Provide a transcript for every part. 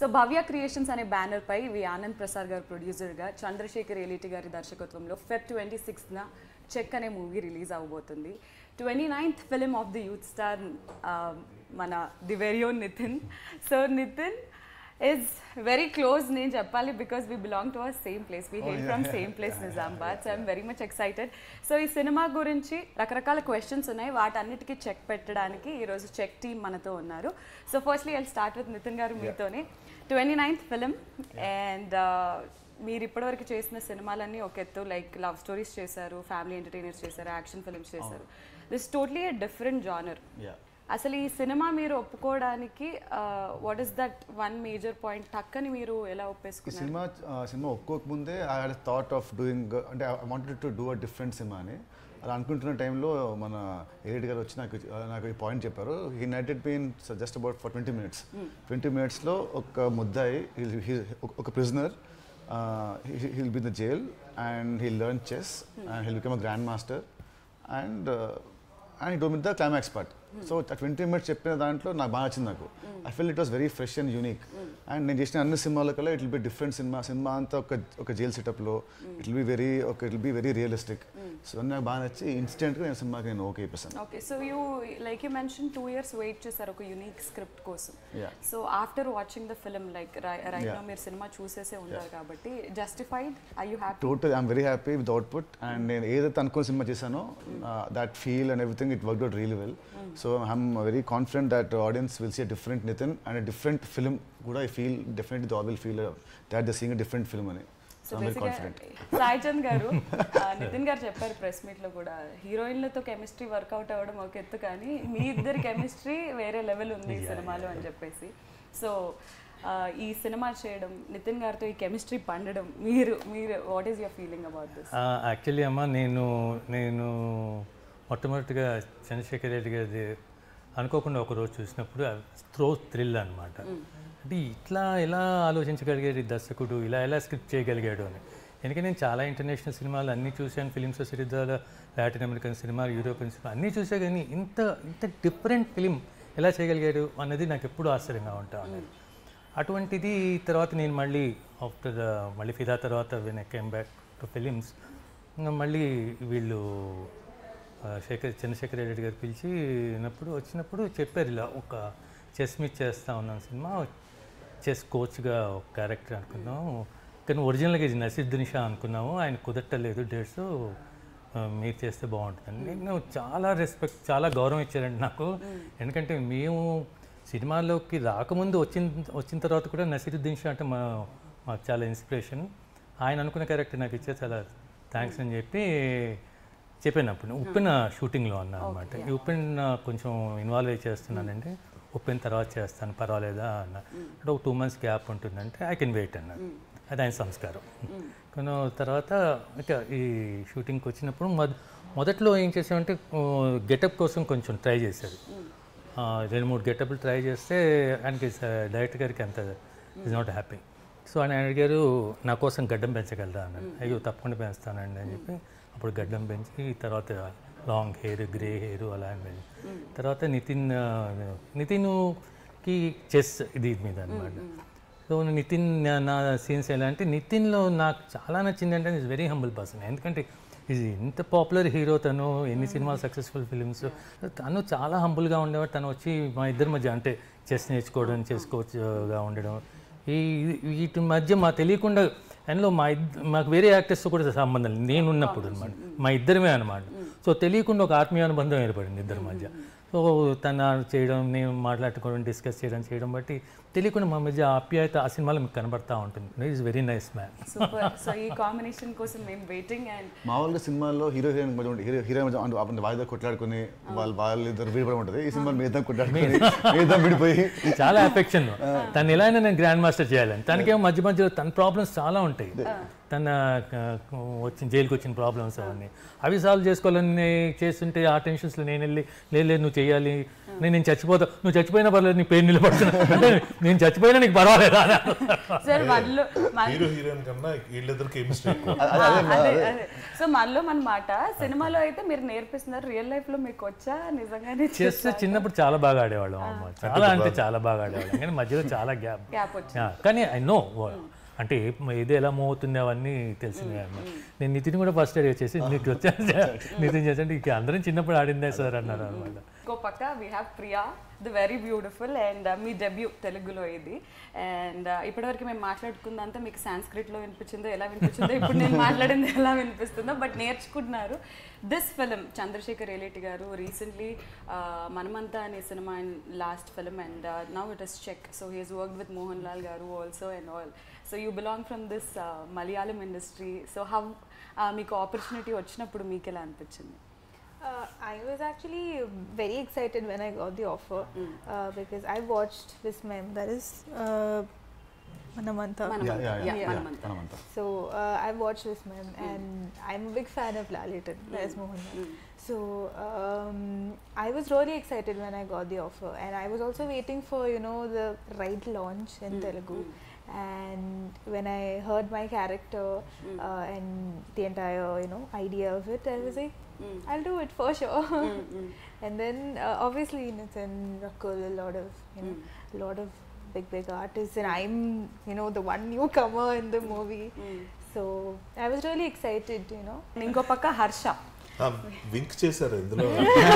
So Bhavya creations అనే banner పై V Anand Prasad garu ప్రొడ్యూసర్గా చంద్రశేఖర్ ఎలిటి గారి దర్శకత్వంలో ఫెబ్ ట్వంటీ సిక్స్త్న చెక్ అనే మూవీ రిలీజ్ అవబోతుంది twenty ninth film of the youth star మన the very own Nithin so Nithin is very close నేను చెప్పాలి because we belong to our same place we hail from same place Nizamabad so I'm very much excited so ఈ cinema గురించి రకరకాల questions ఉన్నాయి వాటన్నిటికీ check పెట్టడానికి ఈరోజు చెక్ టీమ్ మనతో ఉన్నారు so firstly I start with Nithin garu మీతోనే ట్వంటీ నైన్త్ ఫిలిం అండ్ మీరు ఇప్పటివరకు చేసిన సినిమాలన్నీ ఒక ఎత్తు లైక్ లవ్ స్టోరీస్ చేశారు ఫ్యామిలీ ఎంటర్టైనర్స్ చేశారు యాక్షన్ ఫిల్మ్స్ చేశారు this totally a different genre yeah అసలు ఈ సినిమా మీరు ఒప్పుకోవడానికి what is that one major point టక్కని మీరు ఎలా ఈ ఒప్పేసుకున్నారు సినిమా ఆ, సినిమా ఒప్పుకోక ముందే I had thought of doing అంటే I wanted to do a different cinema అని అలా అనుకుంటున్న టైంలో మన ఎడిట్ గారు వచ్చి నాకు ఆ, నాకు ఈ పాయింట్ చెప్పారు he narrated been just about for twenty minutes twenty మినిట్స్లో ఒక ముద్దాయి he'll- he- ఒక- ఒక prisoner he'll be the jail and he learn chess and he'll become a grand master and and do with the climax part so twenty minutes చెప్పిన దాంట్లో నాకు బాగా నచ్చింది నాకు I feel it was very fresh and unique and నేను చేసిన అన్ని సినిమాల కల్లా it will be different cinema cinema అంతా ఒక ఒక జైల్ సెటప్లో ఇట్ విల్ బి వెరీ ఒక it will be very realistic so నాకు బాగా నచ్చి ఇన్స్టెంట్గా నేను సినిమాకి నేను ఓకే చెప్పేసాను okay so you like you mention two years wait చేశారు ఒక యునిక్ స్క్రిప్ట్ కోసం Yeah. So after watching the film like right Yeah. No మీరు సినిమా చూసేసే ఉంటారు కాబట్టి justified I you happy total I'm very happy with output and నేను ఏదైతే అనుకున్న సినిమా చేశానో that feel and everything it work out really well so I'm very confident that audience will see different Nithin and different film కూడా I feel definitely they will feel that the seeing different film అని so so I'm very confident Sai Chand గారు ఆ, నితిన్ గారు చెప్పారు press meet లో కూడా హీరోయిన్లతో chemistry work out అవ్వడం ఒక ఎత్తు కానీ మీ ఇద్దరి కెమిస్ట్రీ వేరే లెవెల్ ఉంది ఈ సినిమాలో అని చెప్పేసి సో ఈ సినిమా చేయడం నితిన్ గారితో ఈ కెమిస్ట్రీ పండడం మీరు మీరు what is your feeling about this actually అమ్మ నేను నేను మొట్టమొదటిగా చంద్రశేఖర్ రెడ్డి గారి అనుకోకుండా ఒక రోజు చూసినప్పుడు త్రో థ్రిల్ అనమాట అంటే ఇట్లా ఎలా ఆలోచించగలిగాడు ఈ దర్శకుడు ఇలా ఎలా స్క్రిప్ట్ చేయగలిగాడు అని ఎందుకంటే నేను చాలా ఇంటర్నేషనల్ సినిమాలు అన్నీ చూశాను ఫిలిం సొసైటీ ద్వారా లాటిన్ అమెరికన్ సినిమాలు యూరోపియన్ సినిమా అన్నీ చూసా కానీ ఇంత ఇంత డిఫరెంట్ ఫిలిం ఎలా చేయగలిగాడు అన్నది నాకు ఎప్పుడు ఆశ్చర్యంగా ఉంటా ఉన్నది అటువంటిది తర్వాత నేను మళ్ళీ ఆఫ్టర్ మళ్ళీ ఫిదా తర్వాత when I came back to films ఇంకా మళ్ళీ వీళ్ళు ఆ, శేఖర్ చంద్రశేఖర్ రెడ్డి గారు పిలిచినప్పుడు వచ్చినప్పుడు చెప్పారు ఇలా ఒక చెస్ మీట్ చేస్తా ఉన్నాం సినిమా చెస్ కోచ్గా ఒక క్యారెక్టర్ అనుకున్నాం కానీ ఒరిజినల్గా ఇది నసీరుద్దీన్ షా అనుకున్నాము ఆయన కుదరటలేదు డేట్స్ మీరు చేస్తే బాగుంటుందండి నేను చాలా రెస్పెక్ట్ చాలా గౌరవం ఇచ్చారండి నాకు ఎందుకంటే మేము సినిమాలోకి రాకముందు వచ్చిన వచ్చిన తర్వాత కూడా నసీరుద్దీన్ షా అంటే మా మాకు చాలా ఇన్స్పిరేషన్ ఆయన అనుకున్న క్యారెక్టర్ నాకు ఇచ్చే చాలా థ్యాంక్స్ అని చెప్పి చెప్పాను అప్పుడు ఉప్పెన షూటింగ్లో అన్నా అనమాట ఈ ఉప్పెన కొంచెం ఇన్వాల్వ్ అయి చేస్తున్నానండి ఉప్పెన తర్వాత చేస్తాను పర్వాలేదా అన్న అంటే ఒక టూ మంత్స్ గ్యాప్ ఉంటుందంటే ఐ కెన్ వెయిట్ అన్నారు అది ఆయన సంస్కారం కానీ తర్వాత ఇక ఈ షూటింగ్కి వచ్చినప్పుడు మొద మొదట్లో ఏం చేసామంటే గెటప్ కోసం కొంచెం ట్రై చేశాడు ఆ, రెండు మూడు గెటప్లు ట్రై చేస్తే ఆయనకి డైరెక్టర్ గారికి అంత ఇస్ నాట్ హ్యాపీ సో ఆయన అడిగారు నా కోసం గడ్డం పెంచగలరా అన్నాడు అయ్యో తప్పకుండా పెంచుతానండి అని చెప్పి అప్పుడు గడ్డం పెంచి తర్వాత లాంగ్ హెయిర్ గ్రే హెయిర్ అలా అని పెంచి తర్వాత నితిన్ ఆ, నితిన్కి చెస్ ఇది మీద అనమాట సో నితిన్ నా- నా సీన్స్ ఎలా అంటే నితిన్లో నాకు చాలా నచ్చింది అంటే ఇస్ వెరీ హంబుల్ పర్సన్ ఎందుకంటే ఇది ఇంత పాపులర్ హీరో తను ఎన్ని సినిమా సక్సెస్ఫుల్ ఫిలిమ్స్ తను చాలా హంబుల్గా ఉండేవాడు తను వచ్చి మా ఇద్దరి మధ్య అంటే చెస్ నేర్చుకోవడం చెస్ కోచ్గా ఉండడం ఈ వీటి మధ్య మా తెలియకుండా అందులో మా ఇద్ మాకు వేరే యాక్టర్స్తో కూడా సంబంధం లేదు నేను ఉన్నప్పుడు అనమాట మా ఇద్దరమే అనమాట సో తెలియకుండా ఒక ఆత్మీయ అనుబంధం ఏర్పడింది ఇద్దరి మధ్య సో తన చేయడం నేను మాట్లాడుకోవడం డిస్కస్ చేయడం చేయడం బట్టి తెలియకుండా మా మధ్య ఆప్యాయత ఆ సినిమాలో మీకు కనబడతా ఉంటుంది is very nice man super so ఈ కాంబినేషన్ కోసం మేము వెయిటింగ్ అండ్ మామూలుగా సినిమాల్లో హీరో హీరోయిన్ మధ్య ఉంటే- హీరో హీరోయిన్ మధ్య అంటే అప్పుడు వాయిదా కొట్లాడుకుని వాళ్ళు వాళ్ళు ఇద్దరు విడిపడి ఉంటుంది ఈ సినిమాలో మీ ఇద్దరు కొట్లాడుకుని మీ ఇద్దరు విడిపోయి చాలా ఎఫెక్షన్ తను ఎలా అయినా నేను గ్రాండ్ మాస్టర్ చేయాలని తనకేమో మధ్య మధ్యలో తన ప్రాబ్లమ్స్ చాలా ఉంటాయి తన ఆ, వచ్చిన జైలుకి వచ్చిన ప్రాబ్లమ్స్ అవన్నీ అవి సాల్వ్ చేసుకోవాలని చేస్తుంటే ఆ టెన్షన్స్లో నేను వెళ్ళి లేదు లేదు నువ్వు చేయాలి నేను నేను చచ్చిపోతా నువ్వు చచ్చిపోయినా పర్లేదు నీ పేరు నిలబడుతున్నా అంటే నేను చచ్చిపోయినా నీకు పర్వాలేదా అని సార్ మనలో మన హీరో హీరోయిన్ కన్నా వీళ్ళిద్దరు కెమిస్ట్రీ ఎక్కువ అదే అదే సో మనలో మన మాట సినిమాలో అయితే మీరు నేర్పిస్తున్నారు రియల్ లైఫ్ లో మీకు వచ్చా నిజంగానే చెస్ చిన్నప్పుడు చాలా బాగా ఆడేవాళ్ళం అమ్మ చాలా అంటే చాలా బాగా ఆడేవాళ్ళం కానీ మధ్యలో చాలా గ్యాప్ గ్యాప్ వచ్చి కానీ ఐ నో అంటే ఇది ఎలా మూవ్ అవుతుంది అవన్నీ తెలిసింది అన్నమాట నేను నితిన్ కూడా ఫస్ట్ ఇయర్ చేసి నీకు వచ్చా నితిన్ చేసి అంటే ఇక అందరం చిన్నప్పుడు ఆడిందే సార్ అన్నారు అనమాట ఇంకో పక్క we have Priya the very beautiful and మీ డెబ్యూ తెలుగులో ఇది అండ్ ఇప్పటివరకు మేము మాట్లాడుకుందంతా మీకు సాంస్క్రిట్లో వినిపించిందో ఎలా వినిపించిందో ఇప్పుడు నేను మాట్లాడింది ఎలా వినిపిస్తుందో బట్ నేర్చుకుంటున్నారు దిస్ ఫిలిం చంద్రశేఖర్ ఏలేటి గారు రీసెంట్లీ మనమంతా అనే cinema last film and now it is check so he's work with Mohan Lal గారు also and all so you belong from this Malayalam industry so how మీకు ఆపర్చునిటీ వచ్చినప్పుడు మీకు ఎలా అనిపించింది Uh, I was actually very excited when I got the offer uh, because I watched this meme that is uh, Manamanta. Yeah, yeah, yeah, Yeah, yeah. మనమంతా. మనమంతా. So uh, I watched this meme and I'm a big fan of Lalitan, as Mohan. So um, I was really excited when I got the offer and I was also waiting for you know the right launch in Telugu. And when I heard my character uh, and the entire you know idea of it, I was like, I'll do it for sure. and then uh, obviously Nathan, Rakul, a lot of you know, a lot of big big artists, and I'm you know the one newcomer in the movie. So I was really excited, you know. ఇంకో పక్క Harsha wink చేశారు ఇందులో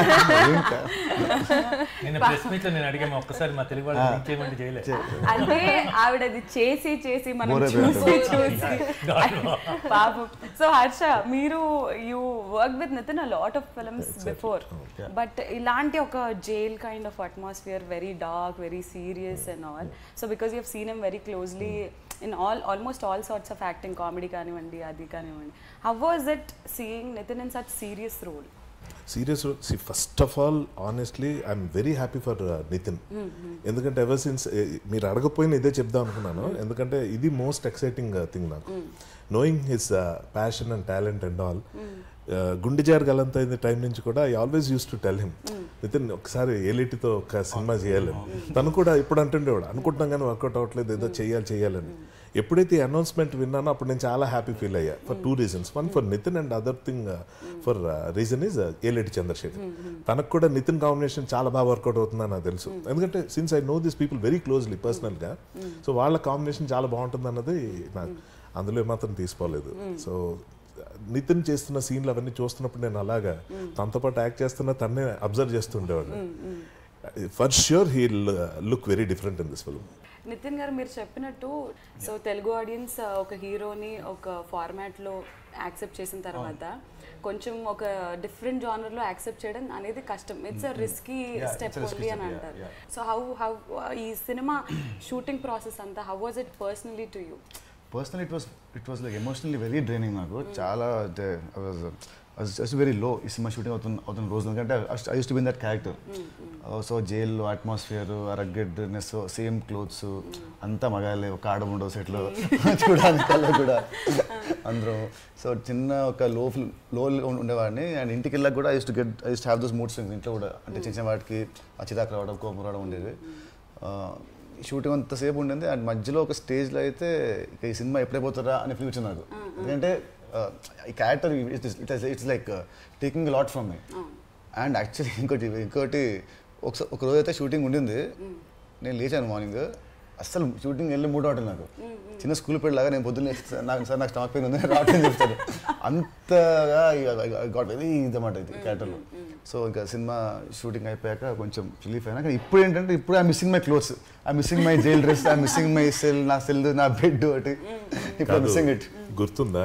నేను press meet లో నేను అడిగాను ఒక్కసారి మా తెలుగు వాళ్ళు లింక్ చేయమంటే చేయలేదు అంటే ఆవిడ అది చేసి చేసి మనం Bore చూసి అయిపోయింది. చూసి పాపం సో హర్ష మీరు you work with Nithin a lot of films before but ఇలాంటి ఒక jail kind of atmosphere very dark very serious and all so because you seen him very closely in all almost all sorts of acting comedy కానివ్వండి అది కానివ్వండి how was it seeing Nithin in such serious role serious సి first of all honestly I'm very happy for Nithin ఎందుకంటే ever since మీరు అడగపోయిన ఇదే చెప్దాం అనుకున్నాను ఎందుకంటే ఇది మోస్ట్ ఎక్సైటింగ్ థింగ్ నాకు knowing his passion and talent and all గుండెజార్ గలంత అయిన టైం నుంచి కూడా I always use to tell him Nithin ఒకసారి ఏలిటితో ఒక సినిమా చేయాలని తను కూడా ఇప్పుడు అంటుండేవాడు అనుకుంటున్నాం కానీ వర్కౌట్ అవ్వట్లేదు ఏదో చేయాలి చేయాలని ఎప్పుడైతే అనౌన్స్మెంట్ విన్నానో అప్పుడు నేను చాలా హ్యాపీ ఫీల్ అయ్యా for two reasons one for Nithin and other thing for reason is Yeleti Chandrasekhar తనకు కూడా నితిన్ కాంబినేషన్ చాలా బాగా వర్కౌట్ అవుతుందని నాకు తెలుసు ఎందుకంటే since I know this people very closely పర్సనల్గా సో వాళ్ళ కాంబినేషన్ చాలా బాగుంటుంది అన్నది నాకు అందులో మాత్రం తీసుకోలేదు సో నితిన్ చేస్తున్న సీన్లు అవన్నీ చూస్తున్నప్పుడు నేను అలాగా తనతో పాటు యాక్ట్ చేస్తున్న తన్నే అబ్జర్వ్ చేస్తుండేవాడిని for sure he look very different in this film Nithin గారు మీరు చెప్పినట్టు సో తెలుగు ఆడియన్స్ ఒక హీరోని ఒక ఫార్మాట్లో యాక్సెప్ట్ చేసిన తర్వాత కొంచెం ఒక డిఫరెంట్ జానర్లో యాక్సెప్ట్ చేయడం అనేది కష్టం it's a risky Yeah, step it's a risky only అని step, yeah, అంటారు yeah. సో హౌ హౌ ఈ సినిమా షూటింగ్ ప్రాసెస్ అంతా how was it personally to you personal it was it was like emotionally very draining నాకు చాలా అంటే just very low ఈ cinema shooting అవుతున్న అవుతున్న రోజు ఎందుకంటే I use to been that character so జైల్లో అట్మాస్ఫియర్ ఆ రగ్గెడ్నెస్ సేమ్ క్లోత్స్ అంతా మగాలే ఒక ఆడ ఉండవు సెట్లో చూడడానికి అలా కూడా అందరం సో చిన్న ఒక లో లో ఉండేవాడిని అండ్ ఇంటికి వెళ్ళాక కూడా I use to get I use have those mood swings ఇంట్లో కూడా అంటే చిన్న చిన్న వాటికి ఆ చిరాకు రావడం కోపం రావడం ఉండేది షూటింగ్ అంతసేపు ఉండింది అండ్ మధ్యలో ఒక స్టేజ్లో అయితే ఇక ఈ సినిమా ఎప్పుడైపోతారా అని ఫీల్ వచ్చింది నాకు ఎందుకంటే uh, ఈ character it's it's like taking lot from me and actually ఇంకోటి ఇంకోటి ఒకసారి ఒక రోజు అయితే షూటింగ్ ఉండింది నేను లేచాను మార్నింగ్ అస్సలు షూటింగ్ వెళ్ళి మూడు అవటం నాకు చిన్న స్కూల్ పిల్లలాగా నేను పొద్దున్న లేచి, "సార్, నాకు సార్ నాకు స్టమక్ పెయిన్ ఉంది రావటం చెప్తాను అంతగా గాట్ వెరీ ఇదన్నమాట ఇది క్యారెక్టర్లో సో ఇంకా సినిమా షూటింగ్ అయిపోయాక కొంచెం రిలీఫ్ అయినా కానీ ఇప్పుడు ఏంటంటే ఇప్పుడు I missing my clothes I missing my jail dress I missing my cell నా సెల్ నా బెడ్ ఒకటి ఇప్పుడు మిస్సింగ్ ఇట్ గుర్తుందా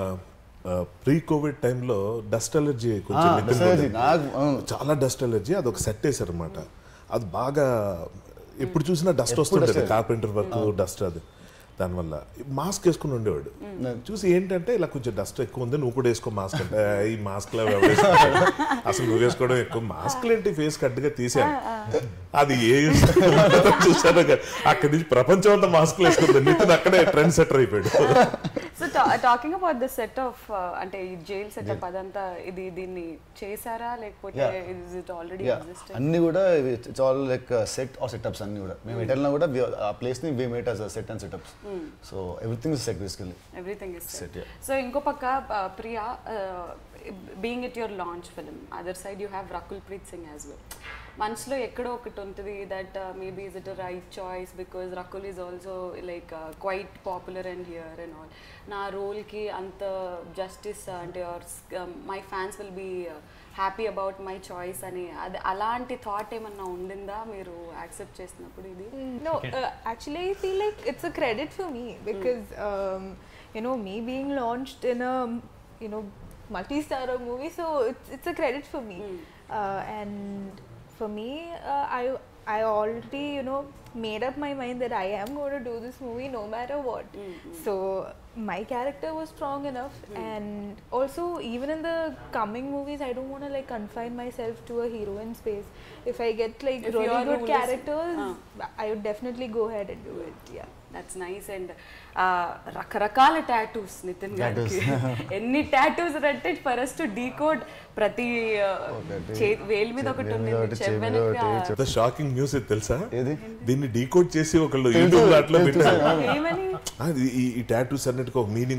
ప్రీ కోవిడ్ టైంలో డస్ట్ అలర్జీ కొంచెం నితిన్ మెసేజ్ కూడా- నాకు అవును. చాలా డస్ట్ అలర్జీ అది ఒక సెట్ వేసారు అనమాట అది బాగా ఎప్పుడు చూసినా డస్ట్ ఎప్పుడు వస్తుండేది dust. కార్పెంటర్ వర్క్ డస్ట్ అది దానివల్ల మాస్క్ వేసుకుని ఉండేవాడు చూసి ఏంటంటే ఇలా కొంచెం డస్ట్ ఎక్కువ ఉంది నువ్వు కూడా వేసుకో మాస్క్ అంటే "ఏ, ఈ మాస్క్ అసలు నువ్వు వేసుకోవడం ఎక్కువ మాస్క్ ఏంటి ఫేస్ కట్టుగా తీసాను అది ఏ చూసాను అక్కడి నుంచి ప్రపంచం అంతా మాస్క్ వేసుకుంది నితిన్ అక్కడే ట్రెండ్ సెటర్ అయిపోయాడు so talking about the set of అంటే ఈ జైల్ సెటప్ అదంతా ఇది దీన్ని చేశారా లేకపోతే Yeah. Is it already ya అన్ని కూడా it's all like set or setups అన్ని కూడా మేము ఎటల్నా కూడా we- ఆ ప్లేస్ ని we made as set and setups so everything is set basically everything is Set, yeah. So ఇంకో పక్క uh, Priya being it your launch film other side you have Rakul Preet Singh as well మనసులో ఎక్కడో ఒకటి ఉంటుంది that maybe is it right choice because Rakul is also like quite popular and here and all నా రోల్కి అంత justice అంటే my fans will be happy about my choice అని అది అలాంటి థాట్ ఏమన్నా ఉండిందా మీరు యాక్సెప్ట్ చేసినప్పుడు ఇది No, uh, actually, I feel like it's a credit for me because um, you know me being launched in a you know multi-star movie, so it's it's a credit for me. Uh, and for me, uh, I I already you know made up my mind that I am going to do this movie no matter what. So my character was strong enough, and also even in the coming movies, I don't want to like confine myself to a heroine space. If I get like If really your good role is- characters, Ah. I would definitely go ahead and do it. Yeah. That's nice and రకరకాల tattoos Nithin గారికి ఎన్ని tattoos అంటే first decode ప్రతి uh, ఒకటి, చే- వేలు మీద ఒకటి వేలు మీద ఉంది ఒకటి, చెవి మీద ఒకటి, ద షాకింగ్ న్యూస్ ఇది తెలుసా ఏది దీన్ని డీకోడ్ చేసి ఒకళ్ళు యూట్యూబ్ లో అట్లా పెట్టారు ఏమని ఆ, ఈ- ఈ టాటూస్ అన్నిటికీ ఒక మీనింగ్